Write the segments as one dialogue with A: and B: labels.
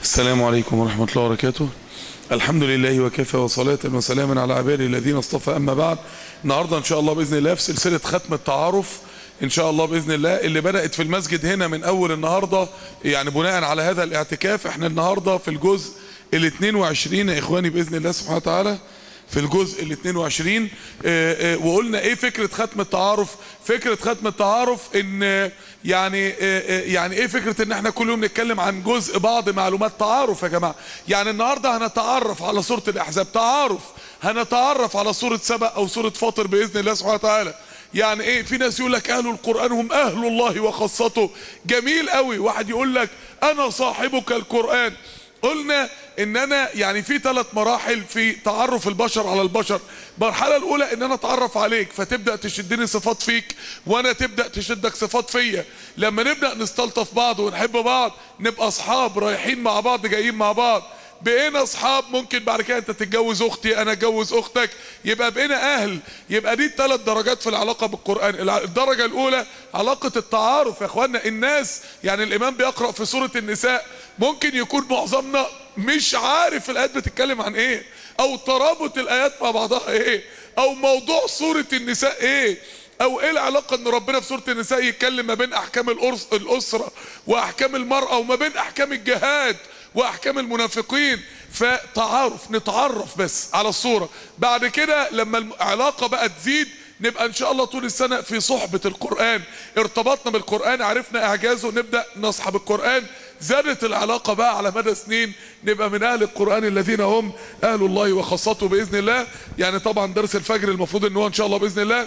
A: السلام عليكم ورحمة الله وبركاته الحمد لله وكفى وصلاة وسلاما على عباده الذين اصطفى أما بعد النهاردة إن شاء الله بإذن الله في سلسلة ختم التعارف إن شاء الله بإذن الله اللي بدأت في المسجد هنا من أول النهاردة يعني بناء على هذا الاعتكاف احنا النهاردة في الجزء ال 22 يا إخواني بإذن الله سبحانه وتعالى في الجزء ال 22 آه، آه، وقلنا ايه فكرة ختم التعارف فكرة ختم التعارف ان يعني آه، آه، يعني ايه فكرة ان احنا كل يوم نتكلم عن جزء بعض معلومات تعارف يا جماعة يعني النهاردة هنتعرف على سورة الاحزاب تعارف هنتعرف على سورة سبأ او سورة فاطر باذن الله سبحانه وتعالى يعني ايه في ناس يقول لك اهل القرآن هم اهل الله وخاصته جميل قوي واحد يقول لك انا صاحبك القرآن قلنا ان انا يعني في ثلاث مراحل في تعرف البشر على البشر المرحله الاولى ان انا اتعرف عليك فتبدا تشدني صفات فيك وانا تبدا تشدك صفات فيا لما نبدا نستلطف بعض ونحب بعض نبقى اصحاب رايحين مع بعض جايين مع بعض بقينا اصحاب ممكن بعد كده انت تتجوز اختي انا اتجوز اختك يبقى بقينا اهل يبقى دي الثلاث درجات في العلاقه بالقران الع- الدرجه الاولى علاقه التعارف يا اخوانا الناس يعني الامام بيقرا في سوره النساء ممكن يكون معظمنا مش عارف الايات بتتكلم عن ايه او ترابط الايات مع بعضها ايه او موضوع سوره النساء ايه او ايه العلاقه ان ربنا في سوره النساء يتكلم ما بين احكام الأرس الاسره واحكام المراه وما بين احكام الجهاد واحكام المنافقين فتعارف نتعرف بس على الصوره بعد كده لما العلاقه بقى تزيد نبقى ان شاء الله طول السنه في صحبه القران ارتبطنا بالقران عرفنا اعجازه نبدا نصحب القران زادت العلاقه بقى على مدى سنين نبقى من اهل القران الذين هم اهل الله وخاصته باذن الله يعني طبعا درس الفجر المفروض ان هو ان شاء الله باذن الله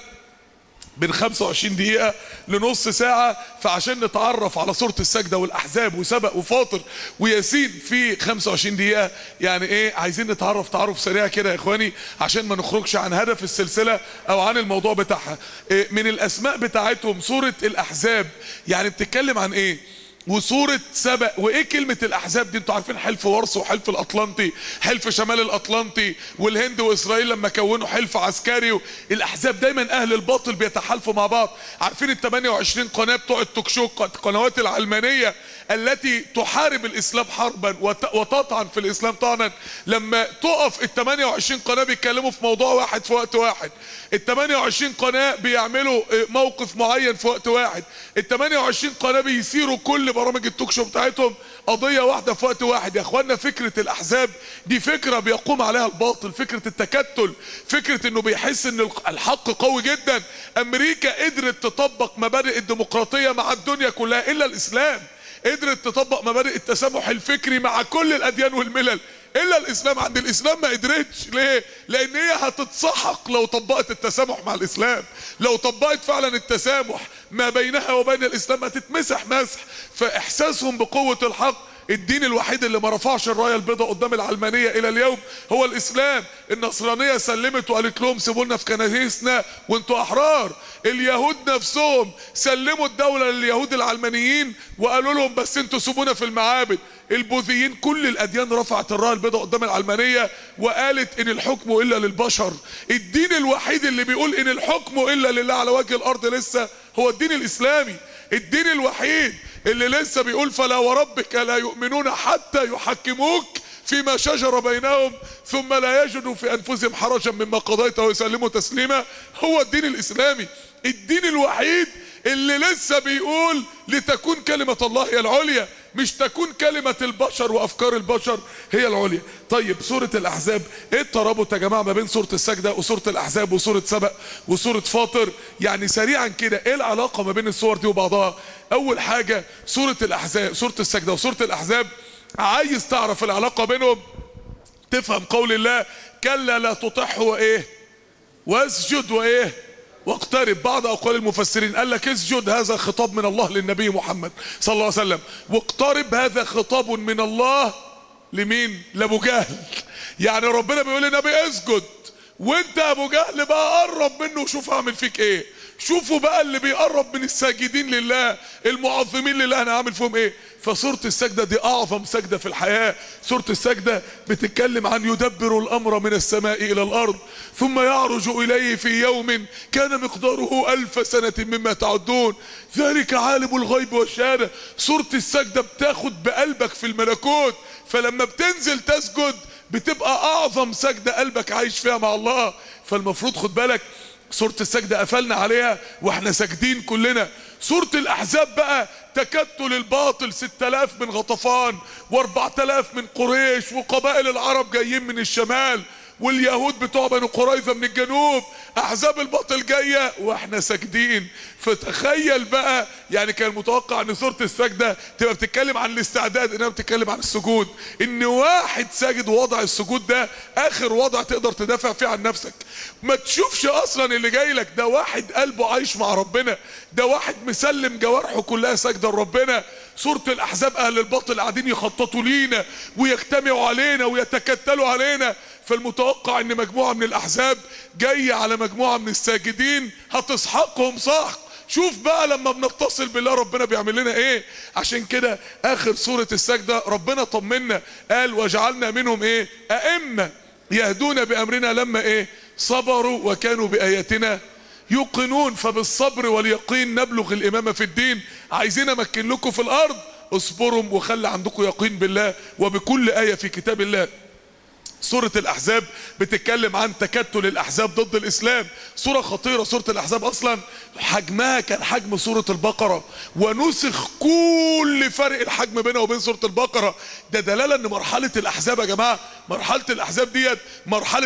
A: من 25 دقيقة لنص ساعة فعشان نتعرف على سورة السجدة والأحزاب وسبق وفاطر وياسين في 25 دقيقة يعني إيه عايزين نتعرف تعرف سريع كده يا إخواني عشان ما نخرجش عن هدف السلسلة أو عن الموضوع بتاعها إيه من الأسماء بتاعتهم سورة الأحزاب يعني بتتكلم عن إيه وسورة سبأ وايه كلمة الاحزاب دي انتوا عارفين حلف ورس وحلف الاطلنطي حلف شمال الاطلنطي والهند واسرائيل لما كونوا حلف عسكري الاحزاب دايما اهل الباطل بيتحالفوا مع بعض عارفين ال 28 قناة بتوع التوكشوك القنوات العلمانية التي تحارب الاسلام حربا وت- وتطعن في الاسلام طعنا لما تقف ال 28 قناة بيتكلموا في موضوع واحد في وقت واحد ال 28 قناة بيعملوا اه، موقف معين في وقت واحد ال 28 قناة بيسيروا كل برامج التوك شو بتاعتهم قضية واحدة في وقت واحد يا اخوانا فكرة الاحزاب دي فكرة بيقوم عليها الباطل فكرة التكتل فكرة انه بيحس ان الحق قوي جدا امريكا قدرت تطبق مبادئ الديمقراطية مع الدنيا كلها الا الاسلام قدرت تطبق مبادئ التسامح الفكري مع كل الاديان والملل الا الاسلام عند الاسلام ما قدرتش ليه لان هي هتتسحق لو طبقت التسامح مع الاسلام لو طبقت فعلا التسامح ما بينها وبين الاسلام هتتمسح مسح فاحساسهم بقوة الحق الدين الوحيد اللي ما رفعش الرايه البيضاء قدام العلمانيه الى اليوم هو الاسلام النصرانيه سلمت وقالت لهم سيبوا لنا في كنايسنا وانتوا احرار اليهود نفسهم سلموا الدوله لليهود العلمانيين وقالوا لهم بس انتوا سيبونا في المعابد البوذيين كل الاديان رفعت الرايه البيضاء قدام العلمانيه وقالت ان الحكم الا للبشر الدين الوحيد اللي بيقول ان الحكم الا لله على وجه الارض لسه هو الدين الاسلامي الدين الوحيد اللي لسه بيقول فلا وربك لا يؤمنون حتى يحكموك فيما شجر بينهم ثم لا يجدوا في انفسهم حرجا مما قضيت ويسلموا تسليما هو الدين الاسلامي الدين الوحيد اللي لسه بيقول لتكون كلمة الله هي العليا مش تكون كلمة البشر وافكار البشر هي العليا طيب سورة الاحزاب ايه الترابط يا جماعة ما بين سورة السجدة وسورة الاحزاب وسورة سبأ وسورة فاطر يعني سريعا كده ايه العلاقة ما بين السور دي وبعضها اول حاجة سورة الاحزاب سورة السجدة وسورة الاحزاب عايز تعرف العلاقة بينهم تفهم قول الله كلا لا تطعه وايه واسجد وايه واقترب بعض اقوال المفسرين قال لك اسجد هذا خطاب من الله للنبي محمد صلى الله عليه وسلم واقترب هذا خطاب من الله لمين لابو جهل يعني ربنا بيقول للنبي اسجد وانت يا ابو جهل بقى قرب منه وشوف هعمل فيك ايه شوفوا بقى اللي بيقرب من الساجدين لله المعظمين لله انا عامل فيهم ايه فسورة السجدة دي اعظم سجدة في الحياة سورة السجدة بتتكلم عن يدبر الامر من السماء الى الارض ثم يعرج اليه في يوم كان مقداره الف سنة مما تعدون ذلك عالم الغيب والشهادة سورة السجدة بتاخد بقلبك في الملكوت فلما بتنزل تسجد بتبقى اعظم سجدة قلبك عايش فيها مع الله فالمفروض خد بالك سورة السجدة قفلنا عليها واحنا ساجدين كلنا سورة الاحزاب بقى تكتل الباطل ستة الاف من غطفان واربعة الاف من قريش وقبائل العرب جايين من الشمال واليهود بتوع بنو قريظة من الجنوب احزاب الباطل جاية واحنا ساجدين فتخيل بقى يعني كان متوقع ان سورة السجدة تبقى بتتكلم عن الاستعداد انها بتتكلم عن السجود ان واحد ساجد وضع السجود ده اخر وضع تقدر تدافع فيه عن نفسك ما تشوفش اصلا اللي جاي لك ده واحد قلبه عايش مع ربنا ده واحد مسلم جوارحه كلها ساجدة لربنا سورة الاحزاب اهل الباطل قاعدين يخططوا لينا ويجتمعوا علينا ويتكتلوا علينا فالمتوقع ان مجموعة من الاحزاب جاية على مجموعة من الساجدين هتسحقهم سحق شوف بقى لما بنتصل بالله ربنا بيعمل لنا ايه عشان كده اخر سورة السجدة ربنا طمنا قال وجعلنا منهم ايه ائمة يهدون بامرنا لما ايه صبروا وكانوا باياتنا يوقنون فبالصبر واليقين نبلغ الامامة في الدين عايزين امكن لكم في الارض اصبروا وخلي عندكم يقين بالله وبكل آية في كتاب الله سورة الأحزاب بتتكلم عن تكتل الأحزاب ضد الإسلام سورة خطيرة سورة الأحزاب أصلا حجمها كان حجم سورة البقرة ونسخ كل فرق الحجم بينها وبين سورة البقرة ده دلالة أن مرحلة الأحزاب يا جماعة مرحلة الأحزاب ديت مرحلة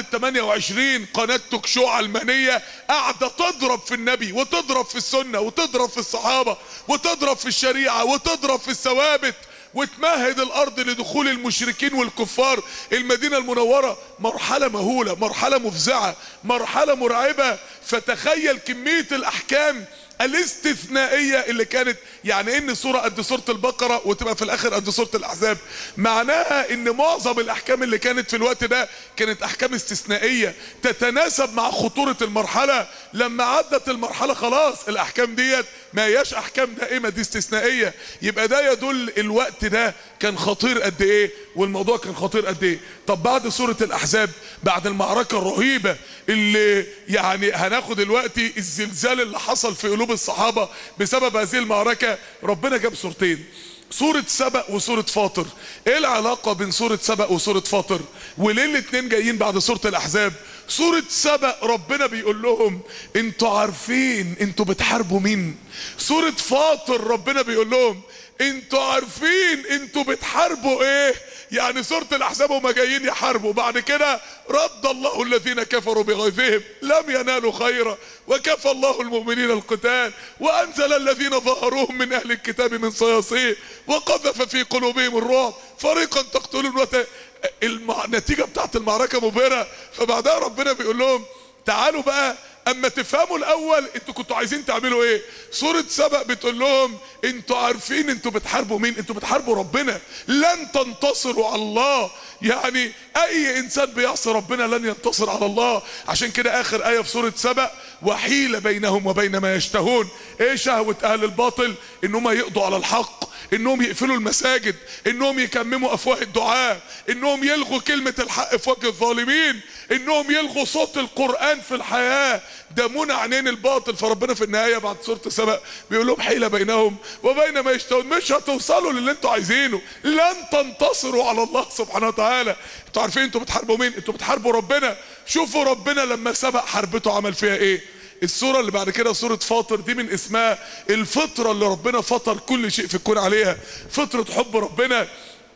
A: 28 قناة توكشو علمانية قاعدة تضرب في النبي وتضرب في السنة وتضرب في الصحابة وتضرب في الشريعة وتضرب في الثوابت وتمهد الارض لدخول المشركين والكفار المدينة المنورة مرحلة مهولة مرحلة مفزعة مرحلة مرعبة فتخيل كمية الاحكام الاستثنائية اللي كانت يعني ان سورة قد سورة البقرة وتبقى في الاخر قد سورة الاحزاب معناها ان معظم الاحكام اللي كانت في الوقت ده كانت احكام استثنائية تتناسب مع خطورة المرحلة لما عدت المرحلة خلاص الاحكام ديت ما هياش احكام دائمة دي استثنائية يبقى ده يدل الوقت ده كان خطير قد ايه والموضوع كان خطير قد ايه طب بعد سورة الاحزاب بعد المعركة الرهيبة اللي يعني هناخد دلوقتي الزلزال اللي حصل في قلوب الصحابة بسبب هذه المعركة ربنا جاب سورتين سورة سبأ وسورة فاطر ايه العلاقة بين سورة سبأ وسورة فاطر وليه الاتنين جايين بعد سورة الاحزاب سورة سبأ ربنا بيقول لهم انتوا عارفين انتوا بتحاربوا مين سورة فاطر ربنا بيقول لهم انتوا عارفين انتوا بتحاربوا ايه يعني سورة الاحزاب هما جايين يحاربوا بعد كده رد الله الذين كفروا بغيظهم لم ينالوا خيرا وكفى الله المؤمنين القتال وانزل الذين ظهروهم من اهل الكتاب من صياصيه وقذف في قلوبهم الرعب فريقا تقتلون وت... المع... النتيجة بتاعت المعركة مبهرة فبعدها ربنا بيقول لهم تعالوا بقى اما تفهموا الاول انتوا كنتوا عايزين تعملوا ايه سورة سبق بتقول لهم انتوا عارفين انتوا بتحاربوا مين انتوا بتحاربوا ربنا لن تنتصروا على الله يعني اي انسان بيعصي ربنا لن ينتصر على الله عشان كده اخر ايه في سورة سبق وحيل بينهم وبين ما يشتهون ايه شهوة اهل الباطل انهم يقضوا على الحق انهم يقفلوا المساجد انهم يكمموا افواه الدعاء انهم يلغوا كلمة الحق في وجه الظالمين انهم يلغوا صوت القرآن في الحياة ده منع عينين الباطل فربنا في النهاية بعد سورة سبق بيقول لهم حيلة بينهم وبين ما يشتهون مش هتوصلوا للي انتوا عايزينه لن تنتصروا على الله سبحانه وتعالى انتوا عارفين انتوا بتحاربوا مين انتوا بتحاربوا ربنا شوفوا ربنا لما سبق حربته عمل فيها ايه السورة اللي بعد كده سورة فاطر دي من اسمها الفطرة اللي ربنا فطر كل شيء في الكون عليها فطرة حب ربنا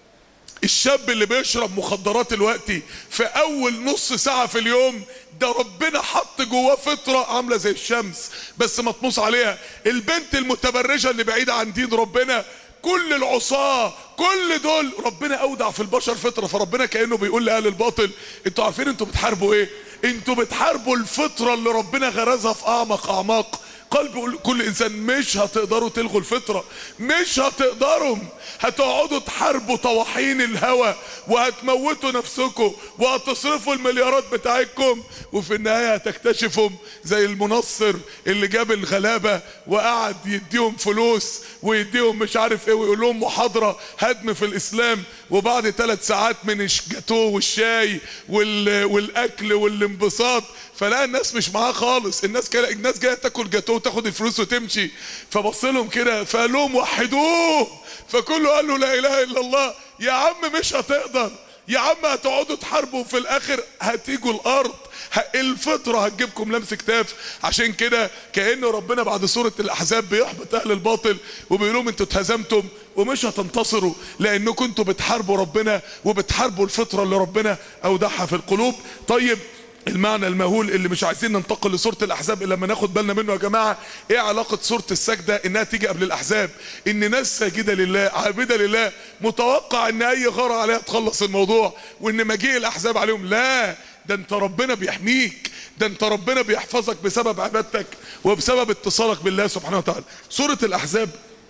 A: الشاب اللي بيشرب مخدرات دلوقتي في اول نص ساعة في اليوم ده ربنا حط جواه فطرة عاملة زي الشمس بس مطموس عليها البنت المتبرجة اللي بعيدة عن دين ربنا كل العصاة كل دول ربنا اودع في البشر فطرة فربنا كأنه بيقول لأهل الباطل انتوا عارفين انتوا بتحاربوا ايه انتوا بتحاربوا الفطرة اللي ربنا غرزها في اعمق اعماق قلب كل انسان مش هتقدروا تلغوا الفطرة مش هتقدروا هتقعدوا تحاربوا طواحين الهوى وهتموتوا نفسكم وهتصرفوا المليارات بتاعتكم وفي النهاية هتكتشفوا زي المنصر اللي جاب الغلابة وقعد يديهم فلوس ويديهم مش عارف ايه ويقول لهم محاضرة هدم في الاسلام وبعد ثلاث ساعات من الجاتوه والشاي وال... والاكل والانبساط فلقى الناس مش معاه خالص الناس كده الناس جايه تاكل جاتوه وتاخد الفلوس وتمشي فبص لهم كده فقال لهم وحدوه فكله قال له لا اله الا الله يا عم مش هتقدر يا عم هتقعدوا تحاربوا في الاخر هتيجوا الارض الفطرة هتجيبكم لمس كتاف عشان كده كأن ربنا بعد سورة الأحزاب بيحبط أهل الباطل وبيقول لهم انتوا اتهزمتم ومش هتنتصروا لأنكم انتوا بتحاربوا ربنا وبتحاربوا الفطرة اللي ربنا أودعها في القلوب طيب المعنى المهول اللي مش عايزين ننتقل لسورة الأحزاب إلا لما ناخد بالنا منه يا جماعة إيه علاقة سورة السجدة إنها تيجي قبل الأحزاب إن ناس ساجدة لله عابدة لله متوقع إن أي غارة عليها تخلص الموضوع وإن مجيء الأحزاب عليهم لا ده انت ربنا بيحميك ده انت ربنا بيحفظك بسبب عبادتك وبسبب اتصالك بالله سبحانه وتعالى سورة الأحزاب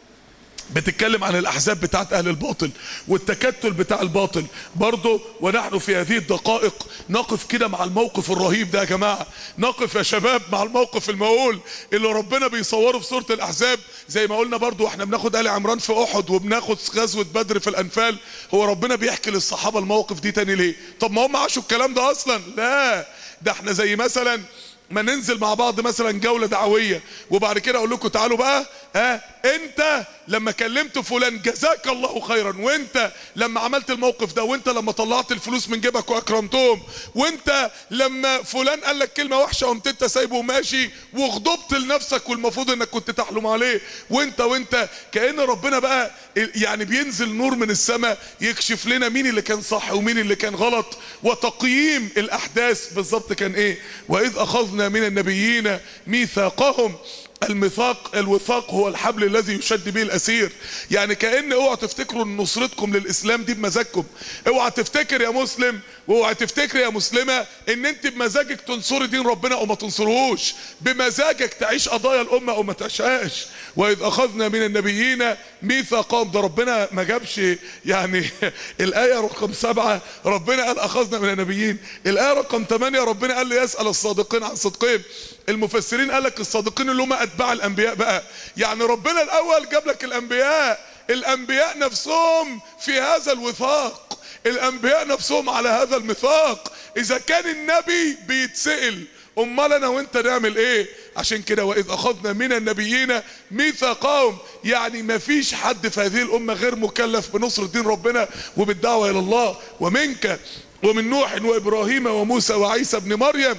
A: بتتكلم عن الاحزاب بتاعت اهل الباطل والتكتل بتاع الباطل برضه ونحن في هذه الدقائق نقف كده مع الموقف الرهيب ده يا جماعه نقف يا شباب مع الموقف المهول اللي ربنا بيصوره في سوره الاحزاب زي ما قلنا برضه واحنا بناخد ال عمران في احد وبناخد غزوه بدر في الانفال هو ربنا بيحكي للصحابه المواقف دي تاني ليه طب ما هم عاشوا الكلام ده اصلا لا ده احنا زي مثلا ما ننزل مع بعض مثلا جولة دعوية وبعد كده اقول لكم تعالوا بقى ها انت لما كلمت فلان جزاك الله خيرا وانت لما عملت الموقف ده وانت لما طلعت الفلوس من جيبك واكرمتهم وانت لما فلان قال لك كلمة وحشة قمت انت سايبه وماشي وغضبت لنفسك والمفروض انك كنت تحلم عليه وانت وانت كأن ربنا بقى يعني بينزل نور من السماء يكشف لنا مين اللي كان صح ومين اللي كان غلط وتقييم الاحداث بالظبط كان ايه واذ اخذنا من النبيين ميثاقهم الميثاق الوثاق هو الحبل الذي يشد به الاسير يعني كان اوعى تفتكروا ان نصرتكم للاسلام دي بمزاجكم اوعى تفتكر يا مسلم واوعى تفتكر يا مسلمه ان انت بمزاجك تنصري دين ربنا او ما تنصرهوش بمزاجك تعيش قضايا الامه او ما تعيشهاش واذ اخذنا من النبيين ميثاقهم ده ربنا ما جابش يعني الايه رقم سبعة ربنا قال اخذنا من النبيين الايه رقم ثمانية ربنا قال لي يسال الصادقين عن صدقهم المفسرين قال لك الصادقين اللي هم اتباع الانبياء بقى يعني ربنا الاول جاب لك الانبياء الانبياء نفسهم في هذا الوثاق الانبياء نفسهم على هذا الميثاق اذا كان النبي بيتسأل امال انا وانت نعمل ايه عشان كده واذ اخذنا من النبيين ميثاقهم يعني ما فيش حد في هذه الامه غير مكلف بنصر دين ربنا وبالدعوه الى الله ومنك ومن نوح وابراهيم وموسى وعيسى ابن مريم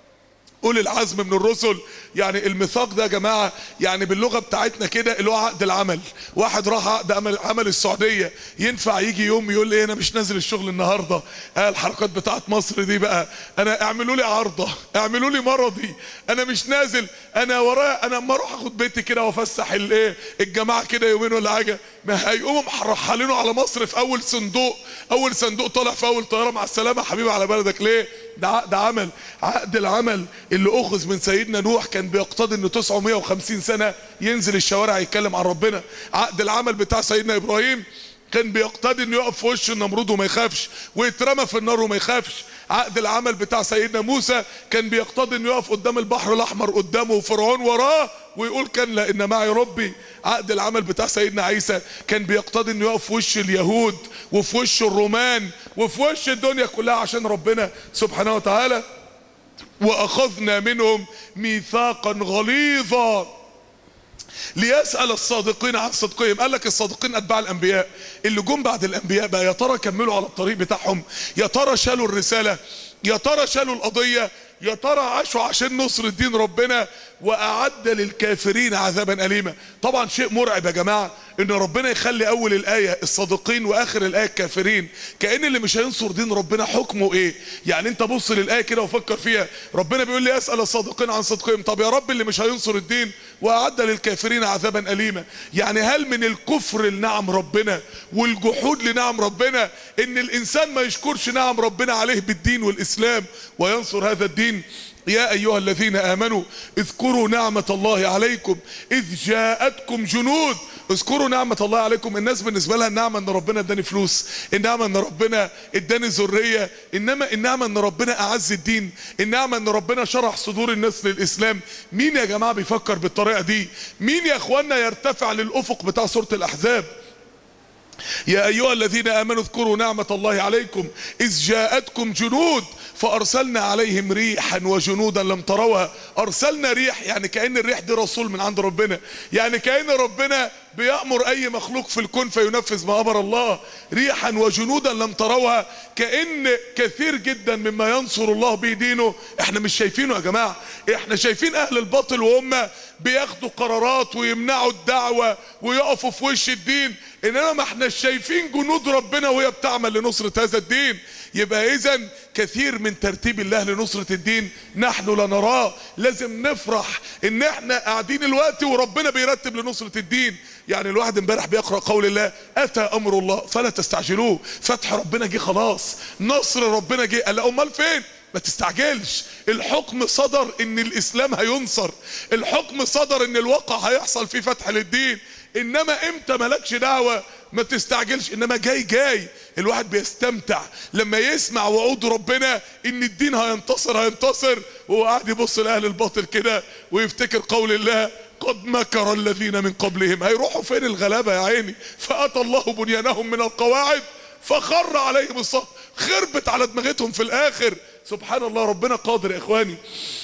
A: اولي العزم من الرسل يعني الميثاق ده يا جماعه يعني باللغه بتاعتنا كده اللي هو عقد العمل واحد راح عقد عمل عمل السعوديه ينفع يجي يوم يقول لي انا مش نازل الشغل النهارده آه الحركات بتاعت مصر دي بقى انا اعملوا لي عارضه اعملوا لي مرضي انا مش نازل انا ورايا انا اما اروح اخد بيتي كده وافسح الايه الجماعه كده يومين ولا حاجه ما هيقوموا مرحلينه على مصر في اول صندوق اول صندوق طالع في اول طياره مع السلامه حبيبي على بلدك ليه ده عقد عمل عقد العمل اللي اخذ من سيدنا نوح كان بيقتضي انه 950 سنه ينزل الشوارع يتكلم عن ربنا عقد العمل بتاع سيدنا ابراهيم كان بيقتضي انه يقف في وش النمرود وما يخافش ويترمى في النار وما يخافش عقد العمل بتاع سيدنا موسى كان بيقتضي انه يقف قدام البحر الاحمر قدامه وفرعون وراه ويقول كان لان معي ربي عقد العمل بتاع سيدنا عيسى كان بيقتضي انه يقف في وش اليهود وفي وش الرومان وفي وش الدنيا كلها عشان ربنا سبحانه وتعالى واخذنا منهم ميثاقا غليظا ليسأل الصادقين عن صدقهم قال لك الصادقين اتباع الانبياء اللي جم بعد الانبياء بقى يا ترى كملوا على الطريق بتاعهم يا ترى شالوا الرسالة يا ترى شالوا القضية يا ترى عاشوا عشان نصر الدين ربنا واعد للكافرين عذابا اليما طبعا شيء مرعب يا جماعه ان ربنا يخلي اول الايه الصادقين واخر الايه الكافرين كان اللي مش هينصر دين ربنا حكمه ايه يعني انت بص للايه كده وفكر فيها ربنا بيقول لي اسال الصادقين عن صدقهم طب يا رب اللي مش هينصر الدين واعد للكافرين عذابا اليما يعني هل من الكفر لنعم ربنا والجحود لنعم ربنا ان الانسان ما يشكرش نعم ربنا عليه بالدين والاسلام وينصر هذا الدين يا أيها الذين آمنوا اذكروا نعمة الله عليكم إذ جاءتكم جنود اذكروا نعمة الله عليكم الناس بالنسبة لها النعمة ان ربنا اداني فلوس النعمة ان ربنا اداني ذرية انما النعمة ان ربنا اعز الدين النعمة ان ربنا شرح صدور الناس للاسلام مين يا جماعة بيفكر بالطريقة دي مين يا اخوانا يرتفع للافق بتاع سورة الاحزاب يا ايها الذين امنوا اذكروا نعمة الله عليكم اذ جاءتكم جنود فارسلنا عليهم ريحا وجنودا لم تروها ارسلنا ريح يعني كأن الريح دي رسول من عند ربنا يعني كأن ربنا بيأمر اي مخلوق في الكون فينفذ ما امر الله ريحا وجنودا لم تروها كأن كثير جدا مما ينصر الله به دينه احنا مش شايفينه يا جماعة احنا شايفين اهل الباطل وهم بياخدوا قرارات ويمنعوا الدعوة ويقفوا في وش الدين انما ما احنا شايفين جنود ربنا وهي بتعمل لنصرة هذا الدين يبقى اذا كثير من ترتيب الله لنصرة الدين نحن لا نراه لازم نفرح ان احنا قاعدين الوقت وربنا بيرتب لنصرة الدين يعني الواحد امبارح بيقرأ قول الله اتى امر الله فلا تستعجلوه فتح ربنا جه خلاص نصر ربنا جه قال امال فين ما تستعجلش الحكم صدر ان الاسلام هينصر الحكم صدر ان الواقع هيحصل فيه فتح للدين انما امتى مالكش دعوة ما تستعجلش انما جاي جاي الواحد بيستمتع لما يسمع وعود ربنا ان الدين هينتصر هينتصر وهو قاعد يبص لاهل الباطل كده ويفتكر قول الله قد مكر الذين من قبلهم هيروحوا فين الغلابة يا عيني فاتى الله بنيانهم من القواعد فخر عليهم الصف خربت على دماغتهم في الاخر سبحان الله ربنا قادر يا اخواني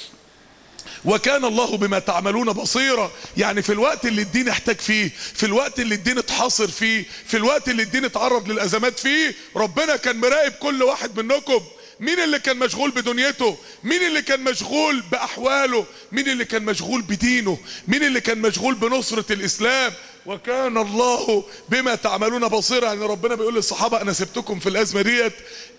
A: وكان الله بما تعملون بصيرا يعني في الوقت اللي الدين احتاج فيه في الوقت اللي الدين اتحاصر فيه في الوقت اللي الدين اتعرض للازمات فيه ربنا كان مراقب كل واحد منكم مين اللي كان مشغول بدنيته مين اللي كان مشغول باحواله مين اللي كان مشغول بدينه مين اللي كان مشغول بنصرة الاسلام وكان الله بما تعملون بصيرا يعني ربنا بيقول للصحابة انا سبتكم في الازمة ديت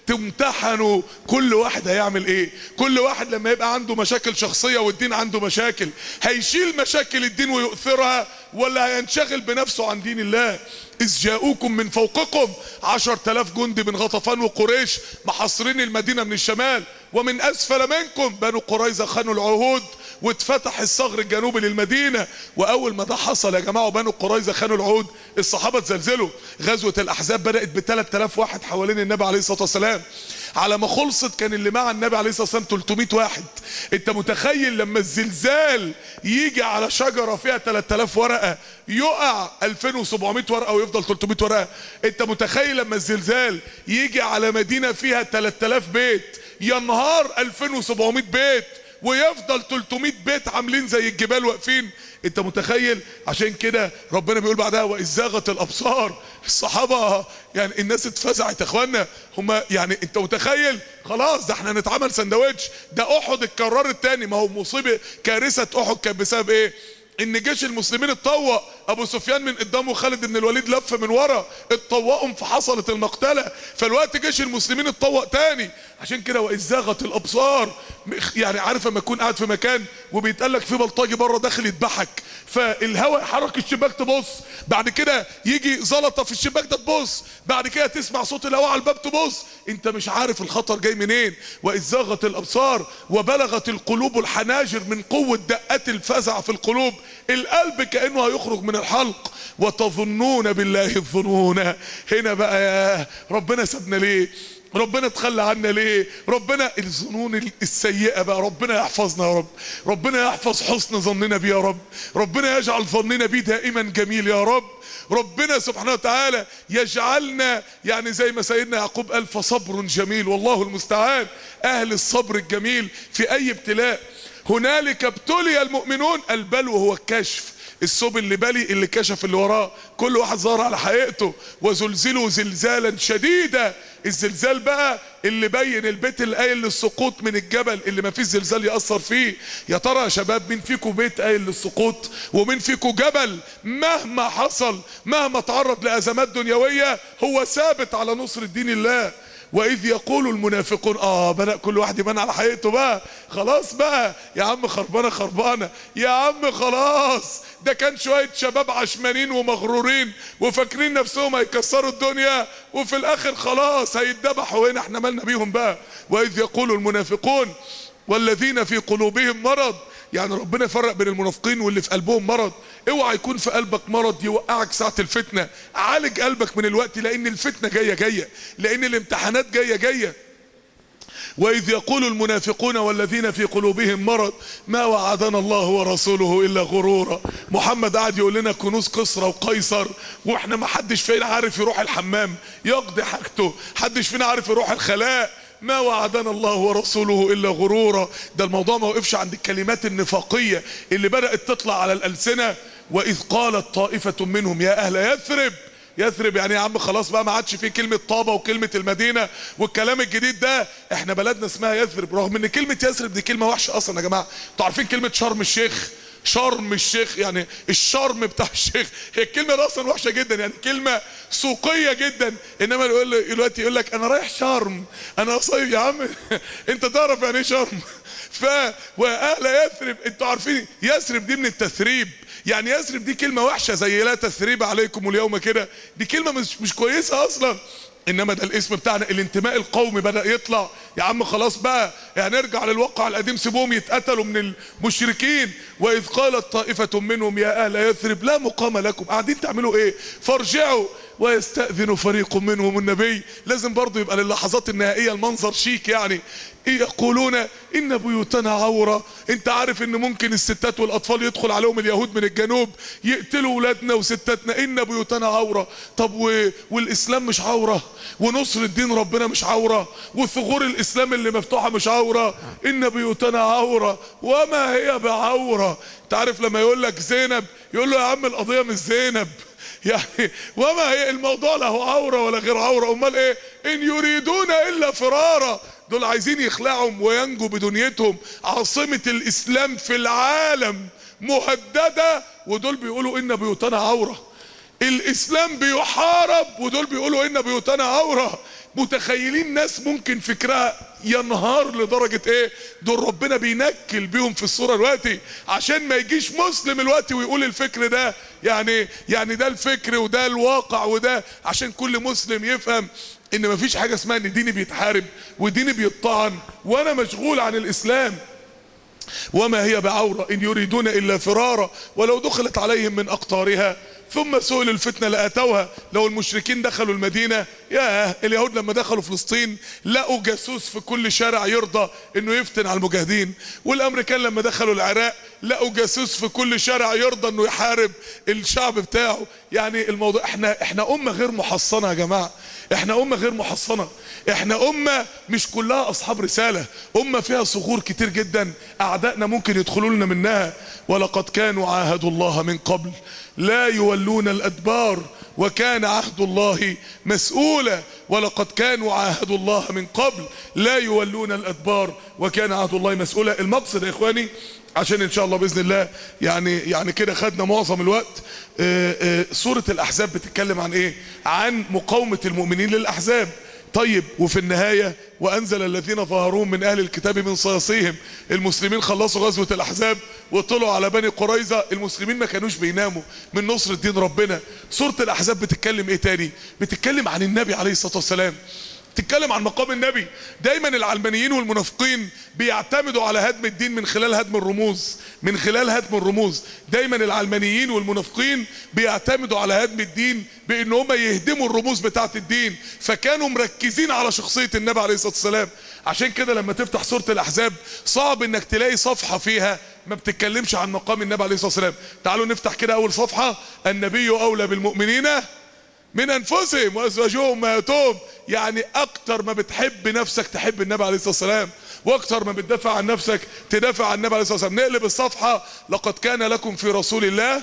A: تمتحنوا كل واحد هيعمل ايه كل واحد لما يبقى عنده مشاكل شخصية والدين عنده مشاكل هيشيل مشاكل الدين ويؤثرها ولا هينشغل بنفسه عن دين الله إذ جاءوكم من فوقكم عشر تلاف جند من غطفان وقريش محاصرين المدينة من الشمال ومن أسفل منكم بنو قريظة خانوا العهود واتفتح الصغر الجنوبي للمدينة وأول ما ده حصل يا جماعة بنو قريظة خانوا العهود الصحابة اتزلزلوا غزوة الأحزاب بدأت ب 3000 واحد حوالين النبي عليه الصلاة والسلام على ما خلصت كان اللي مع النبي عليه الصلاه والسلام 300 واحد انت متخيل لما الزلزال يجي على شجره فيها 3000 ورقه يقع 2700 ورقه ويفضل 300 ورقه انت متخيل لما الزلزال يجي على مدينه فيها 3000 بيت ينهار 2700 بيت ويفضل 300 بيت عاملين زي الجبال واقفين انت متخيل عشان كده ربنا بيقول بعدها واذ زاغت الابصار الصحابه يعني الناس اتفزعت يا اخوانا هم يعني انت متخيل خلاص ده احنا نتعمل سندوتش ده احد اتكررت تاني ما هو مصيبه كارثه احد كانت بسبب ايه ان جيش المسلمين اتطوق ابو سفيان من قدامه خالد بن الوليد لف من ورا اتطوقهم فحصلت المقتله فالوقت جيش المسلمين اتطوق تاني عشان كده واذ زاغت الابصار يعني عارف لما تكون قاعد في مكان وبيتقال لك في بلطجي بره داخل يذبحك فالهواء يحرك الشباك تبص بعد كده يجي زلطه في الشباك ده تبص بعد كده تسمع صوت الهواء على الباب تبص انت مش عارف الخطر جاي منين واذ زاغت الابصار وبلغت القلوب الحناجر من قوه دقات الفزع في القلوب القلب كانه هيخرج من الحلق وتظنون بالله الظنون هنا بقى يا ربنا سابنا ليه ربنا تخلى عنا ليه ربنا الظنون السيئة بقى ربنا يحفظنا يا رب ربنا يحفظ حسن ظننا بيه يا رب ربنا يجعل ظننا بيه دائما جميل يا رب ربنا سبحانه وتعالى يجعلنا يعني زي ما سيدنا يعقوب قال فصبر جميل والله المستعان اهل الصبر الجميل في اي ابتلاء هنالك ابتلي المؤمنون البلو هو الكشف الثوب اللي بالي اللي كشف اللي وراه كل واحد ظهر على حقيقته وزلزلوا زلزالا شديدا الزلزال بقى اللي بين البيت اللي قايل للسقوط من الجبل اللي ما فيش زلزال يأثر فيه يا ترى يا شباب مين فيكم بيت قايل للسقوط ومين فيكم جبل مهما حصل مهما تعرض لأزمات دنيوية هو ثابت على نصر دين الله واذ يقول المنافقون اه بدأ كل واحد يبان على حقيقته بقى خلاص بقى يا عم خربانه خربانه يا عم خلاص ده كان شويه شباب عشمانين ومغرورين وفاكرين نفسهم هيكسروا الدنيا وفي الاخر خلاص هيتذبحوا هنا احنا مالنا بيهم بقى واذ يقول المنافقون والذين في قلوبهم مرض يعني ربنا يفرق بين المنافقين واللي في قلبهم مرض اوعى يكون في قلبك مرض يوقعك ساعة الفتنة عالج قلبك من الوقت لان الفتنة جاية جاية لان الامتحانات جاية جاية وإذ يقول المنافقون والذين في قلوبهم مرض ما وعدنا الله ورسوله إلا غرورا محمد قاعد يقول لنا كنوز كسرى وقيصر واحنا ما حدش فينا عارف يروح الحمام يقضي حاجته حدش فينا عارف يروح الخلاء ما وعدنا الله ورسوله الا غرورا ده الموضوع ما وقفش عند الكلمات النفاقيه اللي بدات تطلع على الالسنه واذ قالت طائفه منهم يا اهل يثرب يثرب يعني يا عم خلاص بقى ما عادش فيه كلمة طابة وكلمة المدينة والكلام الجديد ده احنا بلدنا اسمها يثرب رغم ان كلمة يثرب دي كلمة وحشة اصلا يا جماعة انتوا عارفين كلمة شرم الشيخ شرم الشيخ يعني الشرم بتاع الشيخ هي الكلمة دي اصلا وحشة جدا يعني كلمة سوقية جدا انما يقول دلوقتي يقول لك انا رايح شرم انا صيف يا عم انت تعرف يعني ايه شرم ف واهل يثرب انتوا عارفين يثرب دي من التثريب يعني يثرب دي كلمة وحشة زي لا تثريب عليكم اليوم كده دي كلمة مش مش كويسة اصلا انما ده الاسم بتاعنا الانتماء القومي بدأ يطلع يا عم خلاص بقى هنرجع للواقع القديم سيبوهم يتقتلوا من المشركين واذ قالت طائفة منهم يا اهل يثرب لا مقام لكم قاعدين تعملوا ايه فارجعوا ويستأذن فريق منهم النبي لازم برضو يبقى للحظات النهائية المنظر شيك يعني يقولون ان بيوتنا عورة انت عارف ان ممكن الستات والاطفال يدخل عليهم اليهود من الجنوب يقتلوا ولادنا وستاتنا ان بيوتنا عورة طب و... والاسلام مش عورة ونصر الدين ربنا مش عورة وثغور الاسلام اللي مفتوحة مش عورة ان بيوتنا عورة وما هي بعورة انت عارف لما يقول لك زينب يقول له يا عم القضية مش زينب يعني وما هي الموضوع له عورة ولا غير عورة امال ايه ان يريدون الا فرارا دول عايزين يخلعهم وينجوا بدنيتهم عاصمة الاسلام في العالم مهددة ودول بيقولوا ان بيوتنا عورة الاسلام بيحارب ودول بيقولوا ان بيوتنا عورة متخيلين ناس ممكن فكرها ينهار لدرجة ايه دول ربنا بينكل بيهم في الصورة دلوقتي عشان ما يجيش مسلم الوقت ويقول الفكر ده يعني يعني ده الفكر وده الواقع وده عشان كل مسلم يفهم ان مفيش حاجة اسمها ان ديني بيتحارب وديني بيطعن وانا مشغول عن الاسلام وما هي بعورة ان يريدون الا فرارا ولو دخلت عليهم من اقطارها ثم سئل الفتنة لأتوها لو المشركين دخلوا المدينة يا اليهود لما دخلوا فلسطين لقوا جاسوس في كل شارع يرضى انه يفتن على المجاهدين والامريكان لما دخلوا العراق لقوا جاسوس في كل شارع يرضى انه يحارب الشعب بتاعه يعني الموضوع احنا احنا امة غير محصنة يا جماعة احنا امة غير محصنة احنا امة مش كلها اصحاب رسالة امة فيها صخور كتير جدا اعدائنا ممكن يدخلوا لنا منها ولقد كانوا عاهدوا الله من قبل لا يولون الادبار وكان عهد الله مسؤولا ولقد كانوا عاهدوا الله من قبل لا يولون الادبار وكان عهد الله مسؤولا المقصد يا اخواني عشان ان شاء الله باذن الله يعني يعني كده خدنا معظم الوقت آآ آآ سوره الاحزاب بتتكلم عن ايه عن مقاومه المؤمنين للاحزاب طيب وفي النهاية وأنزل الذين ظهروهم من أهل الكتاب من صياصيهم المسلمين خلصوا غزوة الأحزاب وطلعوا على بني قريظة المسلمين ما كانوش بيناموا من نصر الدين ربنا سورة الأحزاب بتتكلم إيه تاني بتتكلم عن النبي عليه الصلاة والسلام تتكلم عن مقام النبي دايما العلمانيين والمنافقين بيعتمدوا على هدم الدين من خلال هدم الرموز من خلال هدم الرموز دايما العلمانيين والمنافقين بيعتمدوا على هدم الدين بان هم يهدموا الرموز بتاعه الدين فكانوا مركزين على شخصيه النبي عليه الصلاه والسلام عشان كده لما تفتح سوره الاحزاب صعب انك تلاقي صفحه فيها ما بتتكلمش عن مقام النبي عليه الصلاه والسلام تعالوا نفتح كده اول صفحه النبي اولى بالمؤمنين من انفسهم وازواجهم امهاتهم يعني اكتر ما بتحب نفسك تحب النبي عليه الصلاه والسلام واكتر ما بتدافع عن نفسك تدافع عن النبي عليه الصلاه والسلام نقلب الصفحه لقد كان لكم في رسول الله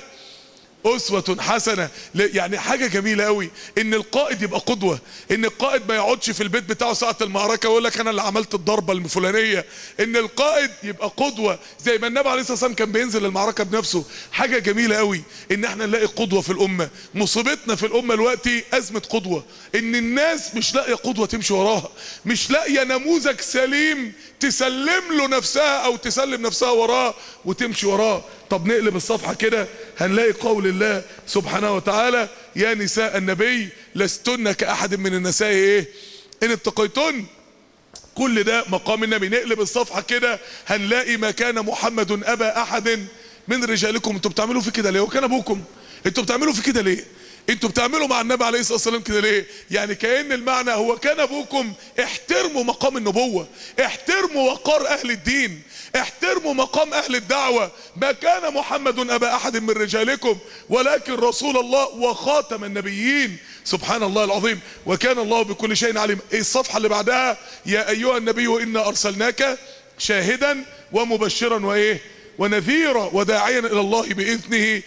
A: أسوة حسنة يعني حاجة جميلة قوي إن القائد يبقى قدوة إن القائد ما يقعدش في البيت بتاعه ساعة المعركة ويقول لك أنا اللي عملت الضربة الفلانية إن القائد يبقى قدوة زي ما النبي عليه الصلاة والسلام كان بينزل المعركة بنفسه حاجة جميلة قوي إن إحنا نلاقي قدوة في الأمة مصيبتنا في الأمة دلوقتي أزمة قدوة إن الناس مش لاقية قدوة تمشي وراها مش لاقية نموذج سليم تسلم له نفسها أو تسلم نفسها وراه وتمشي وراه طب نقلب الصفحة كده هنلاقي قول الله سبحانه وتعالى يا نساء النبي لستن كأحد من النساء ايه ان اتقيتن كل ده مقام النبي نقلب الصفحة كده هنلاقي ما كان محمد أبا أحد من رجالكم انتوا بتعملوا في كده ليه وكان أبوكم انتوا بتعملوا في كده ليه انتوا بتعملوا مع النبي عليه الصلاه والسلام كده ليه يعني كأن المعنى هو كان ابوكم احترموا مقام النبوه احترموا وقار اهل الدين احترموا مقام اهل الدعوه ما كان محمد ابا احد من رجالكم ولكن رسول الله وخاتم النبيين سبحان الله العظيم وكان الله بكل شيء عليم ايه الصفحه اللي بعدها يا ايها النبي انا ارسلناك شاهدا ومبشرا وايه ونذيرا وداعيا الى الله باذنه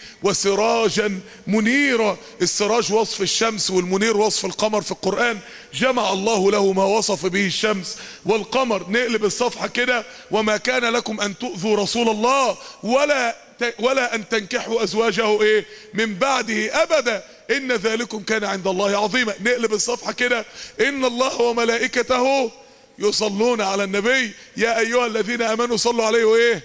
A: وسراجا منيرا السراج وصف الشمس والمنير وصف القمر في القران جمع الله له ما وصف به الشمس والقمر نقلب الصفحه كده وما كان لكم ان تؤذوا رسول الله ولا ولا ان تنكحوا ازواجه ايه من بعده ابدا ان ذلكم كان عند الله عظيما نقلب الصفحه كده ان الله وملائكته يصلون على النبي يا ايها الذين امنوا صلوا عليه وايه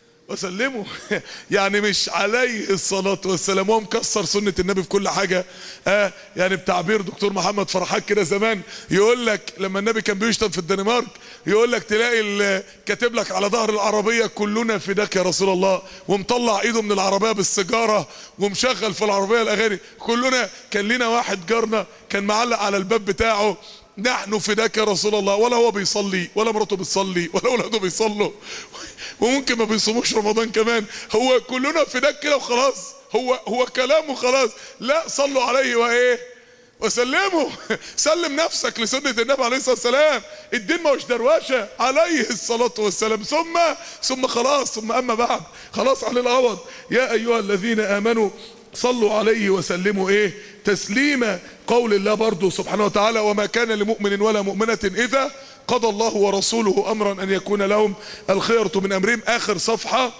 A: وسلموا يعني مش عليه الصلاة والسلام هو مكسر سنة النبي في كل حاجة آه يعني بتعبير دكتور محمد فرحات كده زمان يقول لك لما النبي كان بيشتم في الدنمارك يقول لك تلاقي كاتب لك على ظهر العربية كلنا فداك يا رسول الله ومطلع ايده من العربية بالسيجارة ومشغل في العربية الاغاني كلنا كان لنا واحد جارنا كان معلق على الباب بتاعه نحن فداك يا رسول الله ولا هو بيصلي ولا مراته بتصلي ولا اولاده بيصلوا وممكن ما بيصوموش رمضان كمان هو كلنا فداك كده وخلاص هو هو كلامه خلاص لا صلوا عليه وايه وسلموا سلم نفسك لسنة النبي عليه الصلاة والسلام الدين ما هوش درواشة عليه الصلاة والسلام ثم ثم خلاص ثم أما بعد خلاص على العوض يا أيها الذين آمنوا صلوا عليه وسلموا ايه تسليما قول الله برضو سبحانه وتعالى وما كان لمؤمن ولا مؤمنة اذا قضى الله ورسوله امرا ان يكون لهم الخيرة من امرهم اخر صفحة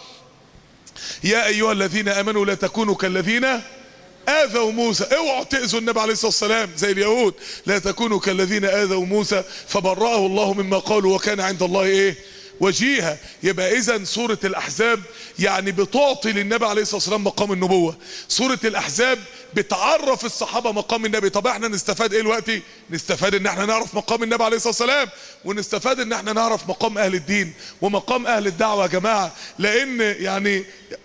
A: يا ايها الذين امنوا لا تكونوا كالذين اذوا موسى اوعوا تاذوا النبي عليه الصلاه والسلام زي اليهود لا تكونوا كالذين اذوا موسى فبرأه الله مما قالوا وكان عند الله ايه وجيها يبقى اذا سورة الاحزاب يعني بتعطي للنبي عليه الصلاة والسلام مقام النبوة سورة الاحزاب بتعرف الصحابة مقام النبي طب احنا نستفاد ايه دلوقتي نستفاد ان احنا نعرف مقام النبي عليه الصلاة والسلام ونستفاد ان احنا نعرف مقام اهل الدين ومقام اهل الدعوة يا جماعة لان يعني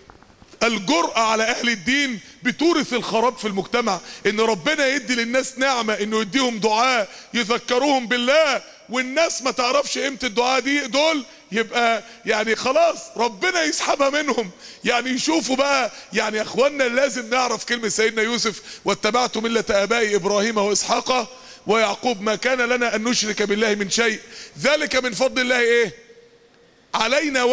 A: الجرأة على اهل الدين بتورث الخراب في المجتمع ان ربنا يدي للناس نعمة انه يديهم دعاء يذكروهم بالله والناس ما تعرفش قيمة الدعاء دي دول يبقى يعني خلاص ربنا يسحبها منهم يعني يشوفوا بقى يعني يا اخوانا لازم نعرف كلمة سيدنا يوسف واتبعت ملة ابائي ابراهيم واسحاق ويعقوب ما كان لنا ان نشرك بالله من شيء ذلك من فضل الله ايه علينا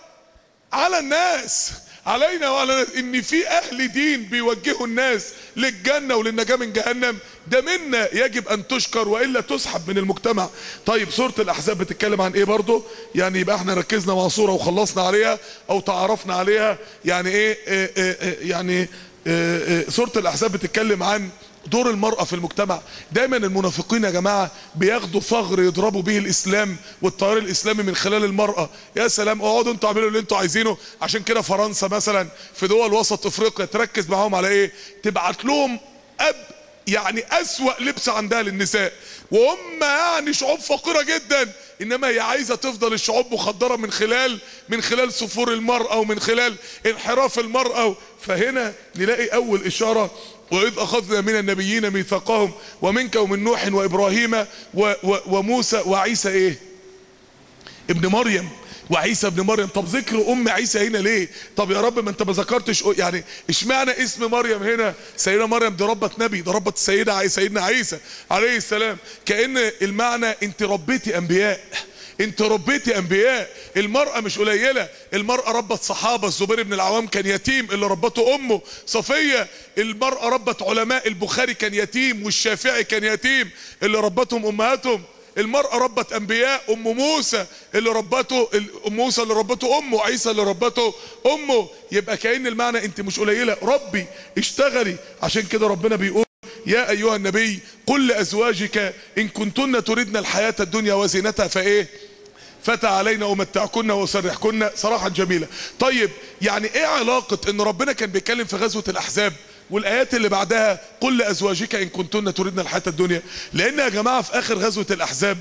A: وعلى الناس علينا وعلى الناس ان في اهل دين بيوجهوا الناس للجنة وللنجاة من جهنم ده منا يجب ان تشكر والا تسحب من المجتمع طيب سورة الاحزاب بتتكلم عن ايه برضو يعني يبقى احنا ركزنا مع صورة وخلصنا عليها او تعرفنا عليها يعني ايه, إيه, إيه يعني إيه إيه سورة الاحزاب بتتكلم عن دور المرأة في المجتمع دايما المنافقين يا جماعة بياخدوا ثغر يضربوا به الاسلام والتيار الاسلامي من خلال المرأة يا سلام اقعدوا انتوا اعملوا اللي انتوا عايزينه عشان كده فرنسا مثلا في دول وسط افريقيا تركز معاهم على ايه تبعت لهم اب يعني اسوأ لبس عندها للنساء وهم يعني شعوب فقيرة جدا انما هي عايزة تفضل الشعوب مخدرة من خلال من خلال سفور المرأة ومن خلال انحراف المرأة فهنا نلاقي اول اشارة واذ اخذنا من النبيين ميثاقهم ومنك ومن نوح وابراهيم و و وموسى وعيسى ايه ابن مريم وعيسى ابن مريم طب ذكر ام عيسى هنا ليه طب يا رب ما انت ما ذكرتش يعني اشمعنى اسم مريم هنا سيدنا مريم دي ربة نبي ده ربة السيدة سيدنا عيسى عليه السلام كأن المعنى انت ربيتي انبياء انت ربيتي انبياء المرأة مش قليلة المرأة ربت صحابة الزبير بن العوام كان يتيم اللي ربته امه صفية المرأة ربت علماء البخاري كان يتيم والشافعي كان يتيم اللي ربتهم امهاتهم المرأة ربت انبياء ام موسى اللي ربته ام موسى اللي ربته امه عيسى اللي ربته امه يبقى كأن المعنى انت مش قليلة ربي اشتغلي عشان كده ربنا بيقول يا ايها النبي قل لازواجك ان كنتن تردن الحياة الدنيا وزينتها فايه فتى علينا ومتعكن وسرحكن صراحة جميلة طيب يعني ايه علاقة ان ربنا كان بيتكلم في غزوة الاحزاب والايات اللي بعدها قل لازواجك ان كنتن تردن الحياة الدنيا لان يا جماعة في اخر غزوة الاحزاب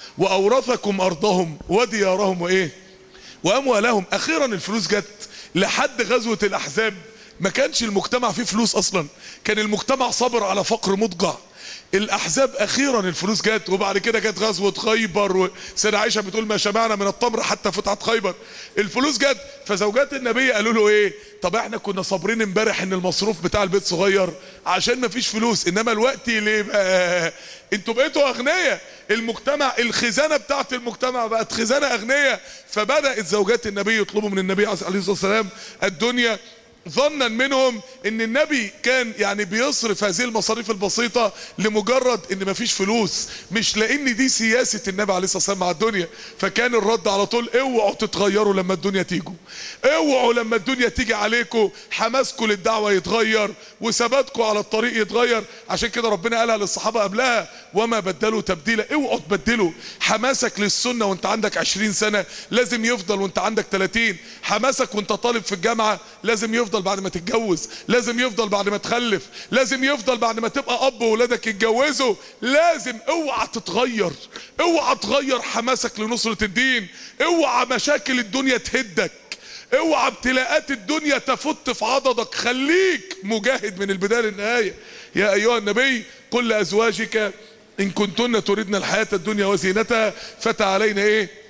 A: واورثكم ارضهم وديارهم وايه واموالهم اخيرا الفلوس جت لحد غزوة الاحزاب ما كانش المجتمع فيه فلوس اصلا كان المجتمع صابر على فقر مضجع الاحزاب اخيرا الفلوس جت وبعد كده جت غزوه خيبر وسيدة عائشه بتقول ما شبعنا من التمر حتى فتحت خيبر الفلوس جت فزوجات النبي قالوا له ايه طب احنا كنا صابرين امبارح ان المصروف بتاع البيت صغير عشان ما فيش فلوس انما الوقت ليه بقى انتوا بقيتوا اغنياء المجتمع الخزانه بتاعت المجتمع بقت خزانه اغنياء فبدات زوجات النبي يطلبوا من النبي عليه الصلاه والسلام الدنيا ظنا منهم ان النبي كان يعني بيصرف هذه المصاريف البسيطة لمجرد ان مفيش فلوس مش لان دي سياسة النبي عليه الصلاة والسلام مع الدنيا فكان الرد على طول اوعوا تتغيروا لما الدنيا تيجوا اوعوا لما الدنيا تيجي عليكم حماسكم للدعوة يتغير وثباتكم على الطريق يتغير عشان كده ربنا قالها للصحابة قبلها وما بدلوا تبديلا اوعوا تبدلوا حماسك للسنة وانت عندك 20 سنة لازم يفضل وانت عندك 30 حماسك وانت طالب في الجامعة لازم يفضل يفضل بعد ما تتجوز لازم يفضل بعد ما تخلف لازم يفضل بعد ما تبقى اب وولادك يتجوزوا لازم اوعى تتغير اوعى تغير حماسك لنصرة الدين اوعى مشاكل الدنيا تهدك اوعى ابتلاءات الدنيا تفت في عضدك خليك مجاهد من البداية للنهاية يا ايها النبي قل لازواجك ان كنتن تردن الحياة الدنيا وزينتها فتعالينا ايه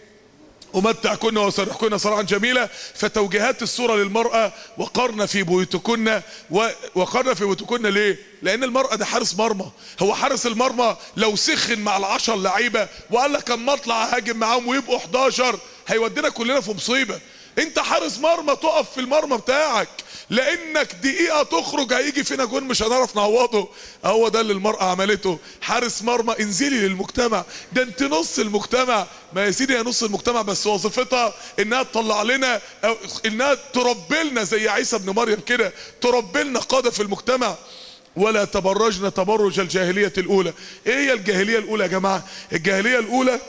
A: أمتعكن وأسرحكن سرعا جميلا فتوجيهات السورة للمرأة وقرن في بيوتكن وقرن في بيوتكن ليه؟ لأن المرأة ده حارس مرمى هو حارس المرمى لو سخن مع العشر لعيبة وقال لك اما اطلع هاجم معاهم ويبقوا 11 هيودينا كلنا في مصيبة انت حارس مرمى تقف في المرمى بتاعك لانك دقيقة تخرج هيجي فينا جون مش هنعرف نعوضه هو ده اللي المرأة عملته حارس مرمى انزلي للمجتمع ده انت نص المجتمع ما يا سيدي هي نص المجتمع بس وظيفتها انها تطلع لنا أو انها تربي لنا زي عيسى ابن مريم كده تربي لنا قادة في المجتمع ولا تبرجنا تبرج الجاهلية الاولى ايه هي الجاهلية الاولى يا جماعة الجاهلية الاولى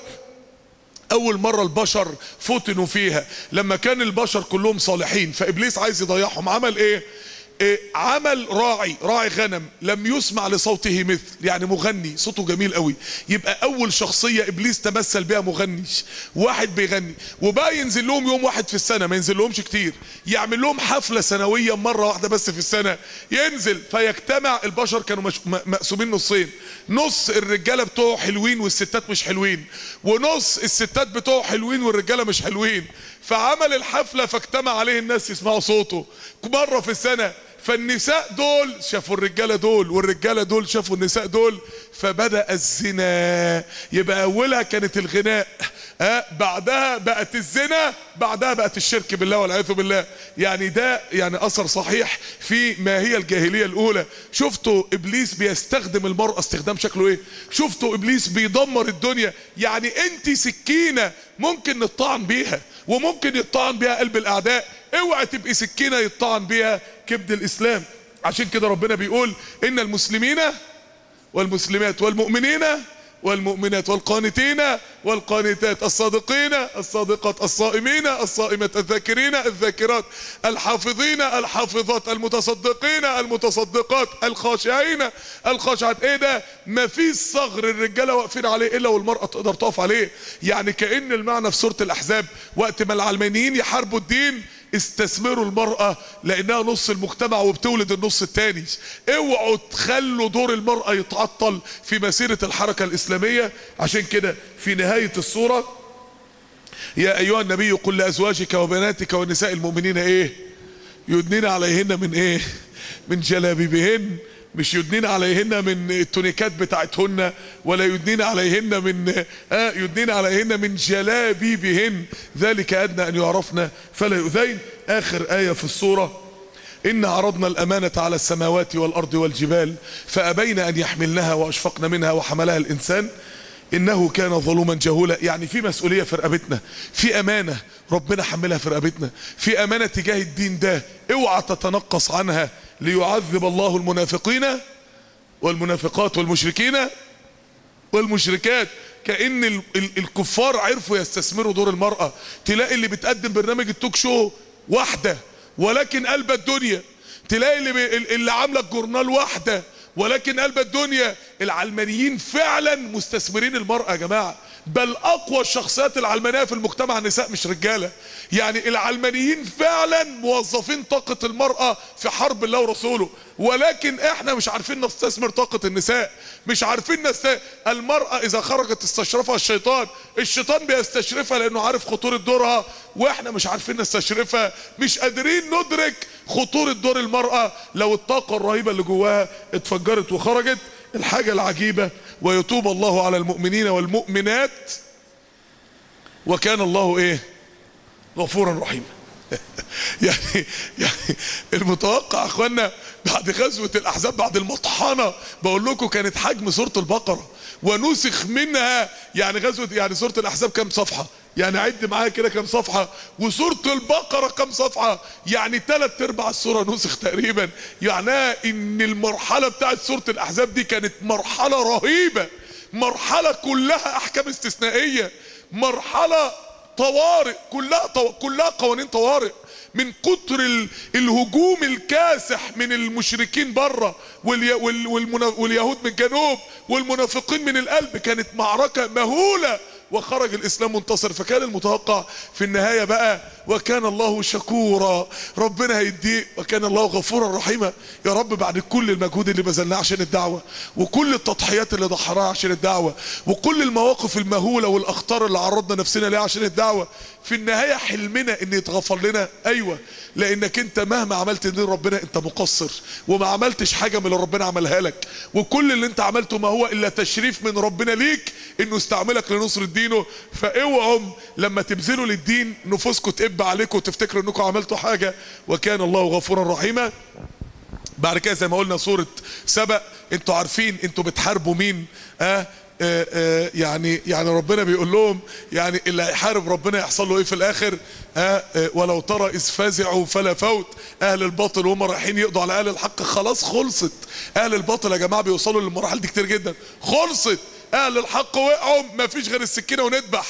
A: اول مرة البشر فتنوا فيها لما كان البشر كلهم صالحين فابليس عايز يضيعهم عمل ايه, إيه عمل راعي راعي غنم لم يسمع لصوته مثل يعني مغني صوته جميل قوي يبقى اول شخصية ابليس تمثل بها مغني واحد بيغني وبقى ينزل لهم يوم واحد في السنة ما ينزل لهمش كتير يعمل لهم حفلة سنوية مرة واحدة بس في السنة ينزل فيجتمع البشر كانوا مش مقسومين نصين نص الرجالة بتوعه حلوين والستات مش حلوين ونص الستات بتوعه حلوين والرجالة مش حلوين فعمل الحفلة فاجتمع عليه الناس يسمعوا صوته مرة في السنة فالنساء دول شافوا الرجاله دول والرجاله دول شافوا النساء دول فبدا الزنا يبقى اولها كانت الغناء ها بعدها بقت الزنا بعدها بقت الشرك بالله والعياذ بالله يعني ده يعني اثر صحيح في ما هي الجاهليه الاولى شفتوا ابليس بيستخدم المراه استخدام شكله ايه شفتوا ابليس بيدمر الدنيا يعني انت سكينه ممكن نطعن بيها وممكن يطعن بيها قلب الاعداء اوعى تبقي سكينه يطعن بيها كبد الاسلام عشان كده ربنا بيقول ان المسلمين والمسلمات والمؤمنين والمؤمنات والقانتين والقانتات الصادقين الصادقات الصائمين الصائمات الذاكرين الذاكرات الحافظين الحافظات المتصدقين المتصدقات الخاشعين الخاشعات ايه ده ما فيش صغر الرجاله واقفين عليه الا والمراه تقدر تقف عليه يعني كان المعنى في سوره الاحزاب وقت ما العلمانيين يحاربوا الدين استثمروا المرأة لانها نص المجتمع وبتولد النص التاني اوعوا تخلوا دور المرأة يتعطل في مسيرة الحركة الاسلامية عشان كده في نهاية الصورة يا ايها النبي قل لازواجك وبناتك ونساء المؤمنين ايه يدنين عليهن من ايه من جلابيبهن مش يدنين عليهن من التونيكات بتاعتهن ولا يدنين عليهن من آه يدنين عليهن من جلابيبهن ذلك ادنى ان يعرفن فلا يؤذين اخر ايه في السوره إن عرضنا الأمانة على السماوات والأرض والجبال فأبين أن يحملنها وأشفقن منها وحملها الإنسان إنه كان ظلوما جهولا يعني في مسؤولية في رقبتنا في أمانة ربنا حملها في رقبتنا في أمانة تجاه الدين ده اوعى تتنقص عنها ليعذب الله المنافقين والمنافقات والمشركين والمشركات كأن ال ال الكفار عرفوا يستثمروا دور المرأة تلاقي اللي بتقدم برنامج التوك شو واحدة ولكن قلب الدنيا تلاقي اللي, اللي عاملة الجورنال واحدة ولكن قلب الدنيا العلمانيين فعلا مستثمرين المرأة يا جماعة بل اقوى الشخصيات العلمانيه في المجتمع النساء مش رجاله يعني العلمانيين فعلا موظفين طاقه المراه في حرب الله ورسوله ولكن احنا مش عارفين نستثمر طاقه النساء مش عارفين نست... المراه اذا خرجت استشرفها الشيطان الشيطان بيستشرفها لانه عارف خطوره دورها واحنا مش عارفين نستشرفها مش قادرين ندرك خطوره دور المراه لو الطاقه الرهيبه اللي جواها اتفجرت وخرجت الحاجه العجيبه ويتوب الله على المؤمنين والمؤمنات وكان الله ايه غفورا رحيما يعني يعني المتوقع يا اخوانا بعد غزوه الاحزاب بعد المطحنه بقول لكم كانت حجم سوره البقره ونسخ منها يعني غزوه يعني سوره الاحزاب كام صفحه يعني عد معايا كده كام صفحه وسوره البقره كام صفحه يعني ثلاث ارباع السوره نسخ تقريبا يعني ان المرحله بتاعت سوره الاحزاب دي كانت مرحله رهيبه مرحله كلها احكام استثنائيه مرحله طوارئ كلها طو... كلها قوانين طوارئ من كتر ال... الهجوم الكاسح من المشركين بره والي... وال... والمنا... واليهود من الجنوب والمنافقين من القلب كانت معركة مهولة وخرج الاسلام منتصر فكان المتوقع في النهاية بقى وكان الله شكورا ربنا هيديه وكان الله غفورا رحيما يا رب بعد كل المجهود اللي بذلناه عشان الدعوة وكل التضحيات اللي ضحناها عشان الدعوة وكل المواقف المهولة والاخطار اللي عرضنا نفسنا ليها عشان الدعوة في النهاية حلمنا ان يتغفر لنا ايوه لانك انت مهما عملت دين ربنا انت مقصر وما عملتش حاجة من اللي ربنا عملها لك وكل اللي انت عملته ما هو الا تشريف من ربنا ليك انه استعملك لنصر دينه فاوعوا لما تبذلوا للدين نفوسكم تقب عليكم وتفتكروا انكم عملتوا حاجة وكان الله غفورا رحيما بعد كده زي ما قلنا سورة سبأ انتوا عارفين انتوا بتحاربوا مين اه آه آه يعني يعني ربنا بيقول لهم يعني اللي هيحارب ربنا يحصل له ايه في الاخر آه ولو ترى اذ فزعوا فلا فوت اهل الباطل وهم رايحين يقضوا على اهل الحق خلاص خلصت اهل الباطل يا جماعه بيوصلوا للمراحل دي كتير جدا خلصت اهل الحق وقعوا ما فيش غير السكينه ونذبح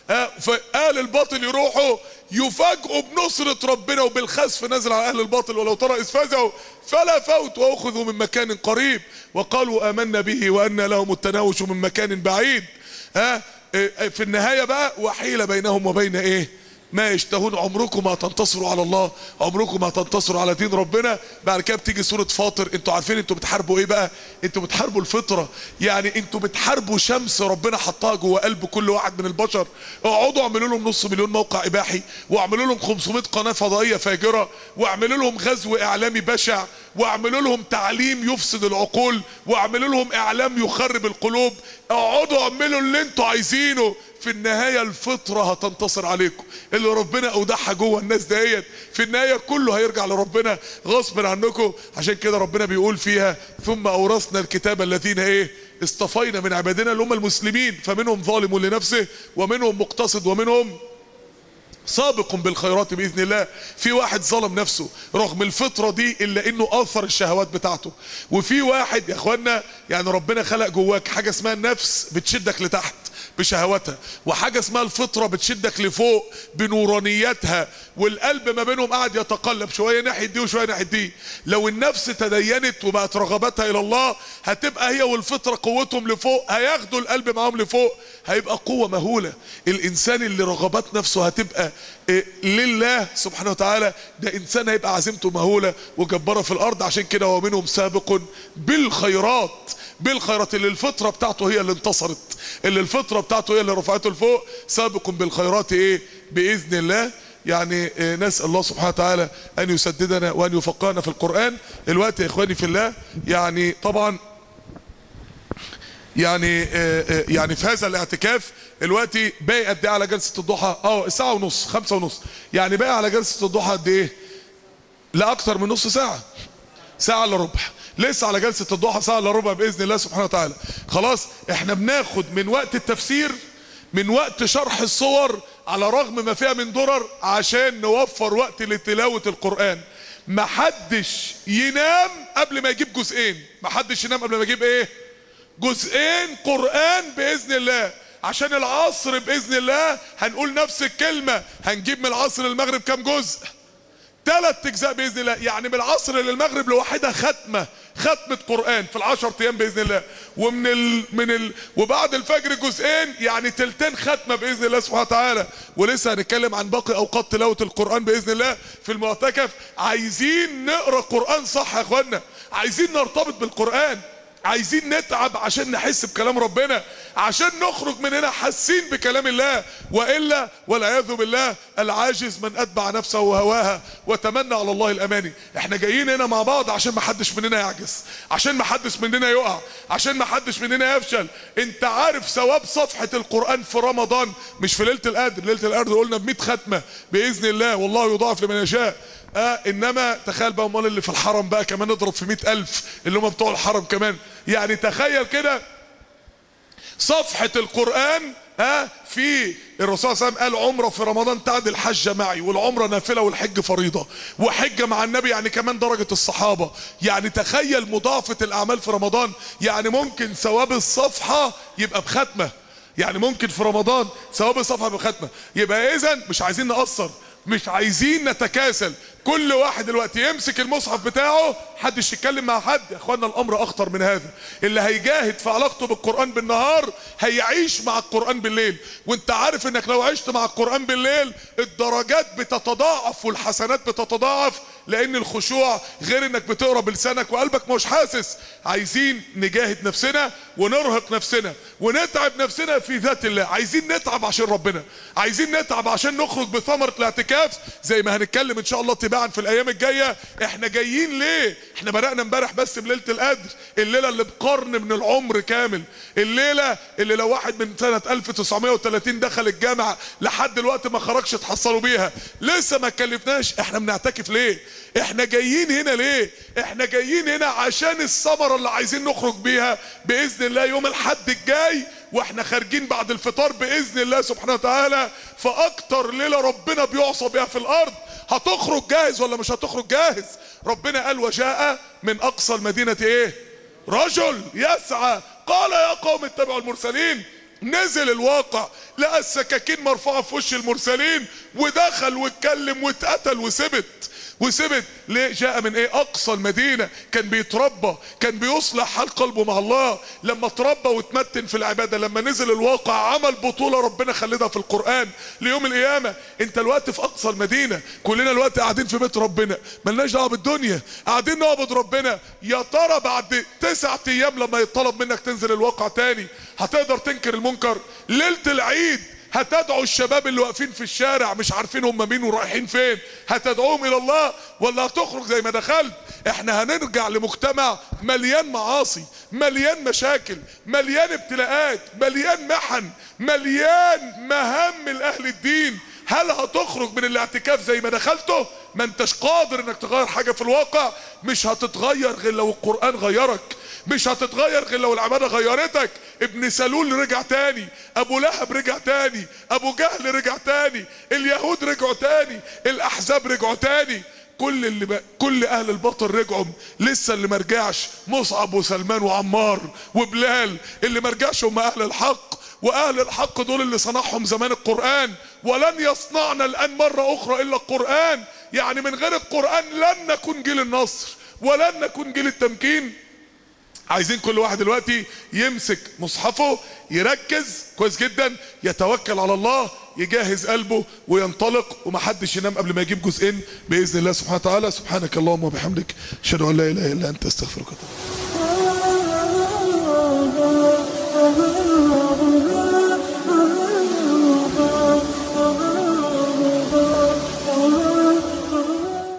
A: فاهل الباطل يروحوا يفاجئوا بنصرة ربنا وبالخسف نزل على اهل الباطل ولو ترى اذ فزعوا فلا فوت واخذوا من مكان قريب وقالوا امنا به وان لهم التناوش من مكان بعيد ها في النهاية بقى وحيل بينهم وبين ايه ما يشتهون عمركم ما تنتصروا على الله عمركم ما تنتصروا على دين ربنا بعد كده بتيجي سورة فاطر انتوا عارفين انتوا بتحاربوا ايه بقى انتوا بتحاربوا الفطرة يعني انتوا بتحاربوا شمس ربنا حطها جوه قلب كل واحد من البشر اقعدوا اعملوا لهم نص مليون موقع اباحي واعملوا لهم 500 قناة فضائية فاجرة واعملوا لهم غزو اعلامي بشع واعملوا لهم تعليم يفسد العقول واعملوا لهم اعلام يخرب القلوب اقعدوا اعملوا اللي انتوا عايزينه في النهاية الفطرة هتنتصر عليكم اللي ربنا اودعها جوه الناس ديت في النهاية كله هيرجع لربنا غصب عنكم عشان كده ربنا بيقول فيها ثم اورثنا الكتاب الذين ايه اصطفينا من عبادنا اللي هم المسلمين فمنهم ظالم لنفسه ومنهم مقتصد ومنهم سابق بالخيرات باذن الله في واحد ظلم نفسه رغم الفطره دي الا انه اثر الشهوات بتاعته وفي واحد يا اخوانا يعني ربنا خلق جواك حاجه اسمها النفس بتشدك لتحت بشهواتها وحاجه اسمها الفطره بتشدك لفوق بنورانياتها والقلب ما بينهم قاعد يتقلب شويه ناحيه دي وشويه ناحيه دي لو النفس تدينت وبقت رغبتها الى الله هتبقى هي والفطره قوتهم لفوق هياخدوا القلب معاهم لفوق هيبقى قوه مهوله الانسان اللي رغبات نفسه هتبقى لله سبحانه وتعالى ده انسان هيبقى عزيمته مهوله وجباره في الارض عشان كده هو منهم سابق بالخيرات بالخيرات اللي الفطره بتاعته هي اللي انتصرت اللي الفطره بتاعته هي اللي رفعته لفوق سابق بالخيرات ايه باذن الله يعني نسال الله سبحانه وتعالى ان يسددنا وان يفقهنا في القران الوقت يا اخواني في الله يعني طبعا يعني يعني في هذا الاعتكاف الوقت باقي قد ايه على جلسه الضحى اه الساعه ونص خمسة ونص يعني باقي على جلسه الضحى قد ايه لا اكتر من نص ساعه ساعه الا ربع لسه على جلسه الضحى ساعه الا ربع باذن الله سبحانه وتعالى خلاص احنا بناخد من وقت التفسير من وقت شرح الصور على رغم ما فيها من ضرر عشان نوفر وقت لتلاوه القران محدش ينام قبل ما يجيب جزئين محدش ينام قبل ما يجيب ايه جزئين قرآن بإذن الله عشان العصر بإذن الله هنقول نفس الكلمة هنجيب من العصر للمغرب كام جزء ثلاث اجزاء باذن الله يعني من العصر للمغرب لوحدها ختمه ختمة قرآن في العشر ايام باذن الله ومن ال... من ال... وبعد الفجر جزئين يعني تلتين ختمة باذن الله سبحانه وتعالى ولسه هنتكلم عن باقي اوقات تلاوة القرآن باذن الله في المعتكف عايزين نقرا قرآن صح يا اخوانا عايزين نرتبط بالقرآن عايزين نتعب عشان نحس بكلام ربنا عشان نخرج من هنا حاسين بكلام الله والا والعياذ بالله العاجز من اتبع نفسه وهواها وتمنى على الله الاماني احنا جايين هنا مع بعض عشان ما حدش مننا يعجز عشان ما حدش مننا يقع عشان ما حدش مننا يفشل انت عارف ثواب صفحه القران في رمضان مش في ليله القدر ليله القدر قلنا ب 100 ختمه باذن الله والله يضاعف لمن يشاء آه انما تخيل بقى امال اللي في الحرم بقى كمان اضرب في مئة الف اللي هم بتوع الحرم كمان يعني تخيل كده صفحة القرآن ها آه في الرسول صلى الله عليه وسلم قال عمره في رمضان تعدل حجه معي والعمره نافله والحج فريضه وحجه مع النبي يعني كمان درجه الصحابه يعني تخيل مضاعفه الاعمال في رمضان يعني ممكن ثواب الصفحه يبقى بختمه يعني ممكن في رمضان ثواب الصفحه بختمه يبقى اذا مش عايزين نقصر مش عايزين نتكاسل كل واحد دلوقتي يمسك المصحف بتاعه حدش يتكلم مع حد يا اخوانا الامر اخطر من هذا اللي هيجاهد في علاقته بالقران بالنهار هيعيش مع القران بالليل وانت عارف انك لو عشت مع القران بالليل الدرجات بتتضاعف والحسنات بتتضاعف لان الخشوع غير انك بتقرا بلسانك وقلبك مش حاسس عايزين نجاهد نفسنا ونرهق نفسنا ونتعب نفسنا في ذات الله عايزين نتعب عشان ربنا عايزين نتعب عشان نخرج بثمره الاعتكاف زي ما هنتكلم ان شاء الله تباعا في الايام الجايه احنا جايين ليه احنا بدانا امبارح بس بليله القدر الليله اللي بقرن من العمر كامل الليله اللي لو واحد من سنه 1930 دخل الجامعه لحد دلوقتي ما خرجش تحصلوا بيها لسه ما اتكلفناش احنا بنعتكف ليه احنا جايين هنا ليه احنا جايين هنا عشان الثمره اللي عايزين نخرج بيها باذن الله يوم الحد الجاي واحنا خارجين بعد الفطار باذن الله سبحانه وتعالى فاكتر ليله ربنا بيعصى بيها في الارض هتخرج جاهز ولا مش هتخرج جاهز ربنا قال وجاء من اقصى المدينه ايه رجل يسعى قال يا قوم اتبعوا المرسلين نزل الواقع لقى السكاكين مرفوعه في وش المرسلين ودخل واتكلم واتقتل وسبت وسبت ليه جاء من ايه اقصى المدينة كان بيتربى كان بيصلح حال قلبه مع الله لما اتربى واتمتن في العبادة لما نزل الواقع عمل بطولة ربنا خلدها في القرآن ليوم القيامة انت الوقت في اقصى المدينة كلنا الوقت قاعدين في بيت ربنا ملناش دعوة بالدنيا قاعدين نعبد ربنا يا ترى بعد تسعة ايام لما يطلب منك تنزل الواقع تاني هتقدر تنكر المنكر ليلة العيد هتدعو الشباب اللي واقفين في الشارع مش عارفين هم مين ورايحين فين هتدعوهم الى الله ولا هتخرج زي ما دخلت احنا هنرجع لمجتمع مليان معاصي مليان مشاكل مليان ابتلاءات مليان محن مليان مهام لاهل الدين هل هتخرج من الاعتكاف زي ما دخلته ما انتش قادر انك تغير حاجة في الواقع مش هتتغير غير لو القرآن غيرك مش هتتغير غير لو العبادة غيرتك ابن سلول رجع تاني ابو لهب رجع تاني ابو جهل رجع تاني اليهود رجعوا تاني الاحزاب رجعوا تاني كل اللي ب... كل اهل الباطل رجعوا لسه اللي مرجعش مصعب وسلمان وعمار وبلال اللي مرجعش هم اهل الحق واهل الحق دول اللي صنعهم زمان القرآن ولن يصنعنا الان مرة اخرى الا القرآن يعني من غير القرآن لن نكون جيل النصر ولن نكون جيل التمكين عايزين كل واحد دلوقتي يمسك مصحفه يركز كويس جدا يتوكل على الله يجهز قلبه وينطلق ومحدش ينام قبل ما يجيب جزئين باذن الله سبحانه وتعالى سبحانك اللهم وبحمدك اشهد ان لا اله الا انت استغفرك واتوب